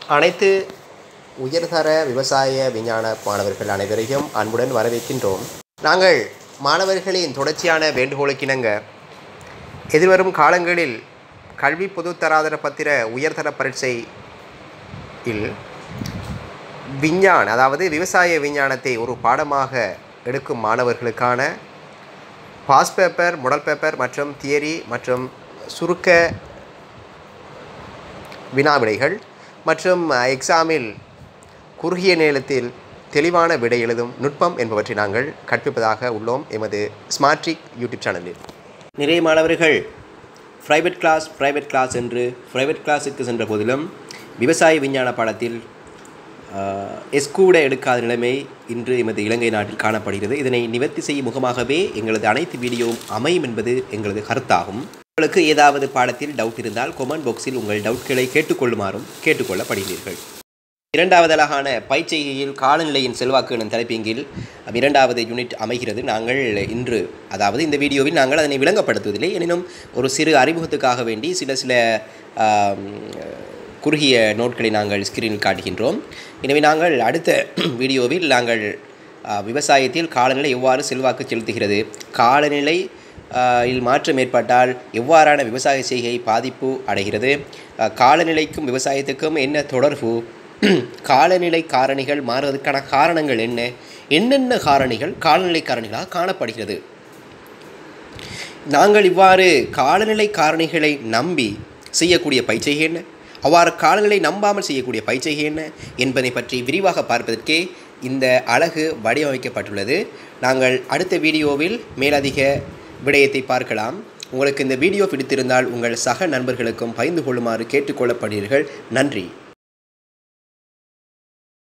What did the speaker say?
அனைத்து உயர்தர விவசாய விஞ்ஞான மாணவர்கள் அனைவரையும் அன்புடன் வரவேற்கின்றோம் நாங்கள் மாணவர்களின் தொடர்ச்சியான வேண்டுகோளுக்கிணங்க எதிர்வரும் காலங்களில் கல்வி பொதுத்தராதர பத்திர உயர்தர பரீட்சை இல் விஞ்ஞான் அதாவது விவசாய விஞ்ஞானத்தை ஒரு பாடமாக எடுக்கும் மாணவர்களுக்கான பாஸ் பேப்பர் முடல் பேப்பர் மற்றும் தியரி மற்றும் சுருக்க வினாவிடைகள் மற்றும் எக்ஸாமில் குறுகிய நேரத்தில் தெளிவான விடை எழுதும் நுட்பம் என்பவற்றை நாங்கள் கற்பிப்பதாக உள்ளோம் எமது ஸ்மார்ட்ரிக் யூடியூப் சேனலில் நிறைய மாணவர்கள் ப்ரைவேட் கிளாஸ் ப்ரைவேட் கிளாஸ் என்று ப்ரைவேட் கிளாஸுக்கு சென்ற போதிலும் விவசாய விஞ்ஞான பாடத்தில் எஸ்கூட எடுக்காத நிலைமை இன்று எமது இலங்கை நாட்டில் காணப்படுகிறது இதனை நிவர்த்தி செய்யும் முகமாகவே எங்களது அனைத்து வீடியோவும் அமையும் என்பது எங்களது கருத்தாகும் உங்களுக்கு ஏதாவது பாடத்தில் டவுட் இருந்தால் கொமெண்ட் பாக்ஸில் உங்கள் டவுட்களை கேட்டுக்கொள்ளுமாறும் கேட்டுக்கொள்ளப்படுகிறீர்கள் இரண்டாவது அழகான பயிற்சியில் காலநிலையின் செல்வாக்கு எனும் தலைப்பிங்கில் இரண்டாவது யூனிட் அமைகிறது நாங்கள் இன்று அதாவது இந்த வீடியோவில் நாங்கள் அதனை விளங்கப்படுத்துவதில்லை எனினும் ஒரு சிறு அறிமுகத்துக்காக வேண்டி சில சில குறுகிய நோட்களை நாங்கள் ஸ்கிரீனில் காட்டுகின்றோம் எனவே நாங்கள் அடுத்த வீடியோவில் நாங்கள் விவசாயத்தில் காலநிலை எவ்வாறு செல்வாக்கு செலுத்துகிறது காலநிலை இல் மாற்றம் ஏற்பட்டால் எவ்வாறான விவசாய செய்கை பாதிப்பு அடைகிறது காலநிலைக்கும் விவசாயத்துக்கும் என்ன தொடர்பு காலநிலை காரணிகள் மாறுவதற்கான காரணங்கள் என்ன என்னென்ன காரணிகள் காலநிலை காரணிகளாக காணப்படுகிறது நாங்கள் இவ்வாறு காலநிலை காரணிகளை நம்பி செய்யக்கூடிய பயிற்சிகை என்ன அவ்வாறு காலங்களை நம்பாமல் செய்யக்கூடிய பயிற்சிகை என்ன என்பதை பற்றி விரிவாக பார்ப்பதற்கே இந்த அழகு வடிவமைக்கப்பட்டுள்ளது நாங்கள் அடுத்த வீடியோவில் மேலதிக விடயத்தை பார்க்கலாம் உங்களுக்கு இந்த வீடியோ பிடித்திருந்தால் உங்கள் சக நண்பர்களுக்கும் பகிர்ந்து கொள்ளுமாறு கேட்டுக்கொள்ளப்படுகிறீர்கள் நன்றி